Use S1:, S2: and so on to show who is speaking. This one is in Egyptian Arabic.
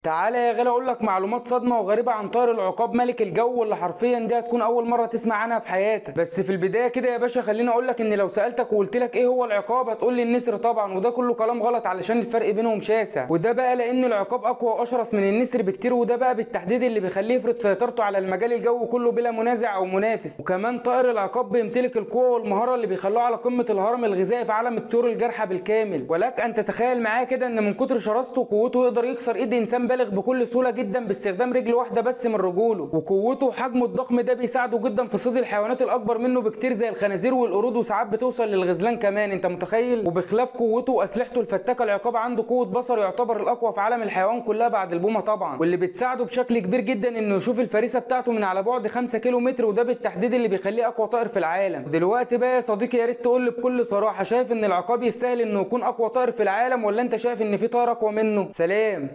S1: تعالى يا غالي اقول لك معلومات صادمه وغريبه عن طائر العقاب ملك الجو واللي حرفيا دي هتكون اول مره تسمع عنها في حياتك بس في البدايه كده يا باشا خليني اقول لك ان لو سالتك وقلت لك ايه هو العقاب هتقول لي النسر طبعا وده كله كلام غلط علشان الفرق بينهم شاسع وده بقى لان العقاب اقوى واشرس من النسر بكتير وده بقى بالتحديد اللي بيخليه يفرض سيطرته على المجال الجوي كله بلا منازع او منافس وكمان طائر العقاب بيمتلك القوه والمهاره اللي بيخلوه على قمه الهرم الغذائي في عالم الطيور الجارحه بالكامل ولك ان تتخيل معايا كده ان من كتر شراسته وقوته يقدر يكسر ايد انسان بالغ بكل سهوله جدا باستخدام رجل واحده بس من رجوله وقوته وحجمه الضخم ده بيساعده جدا في صيد الحيوانات الاكبر منه بكتير زي الخنازير والقرود وساعات بتوصل للغزلان كمان انت متخيل وبخلاف قوته واسلحته الفتاكه العقاب عنده قوه بصر يعتبر الاقوى في عالم الحيوان كلها بعد البومه طبعا واللي بتساعده بشكل كبير جدا انه يشوف الفريسه بتاعته من على بعد 5 كيلو متر وده بالتحديد اللي بيخليه اقوى طائر في العالم دلوقتي بقى يا صديقي يا ريت تقول لي بكل صراحه شايف ان العقاب يستاهل انه يكون اقوى طائر في العالم ولا انت شايف ان في طائر اقوى منه سلام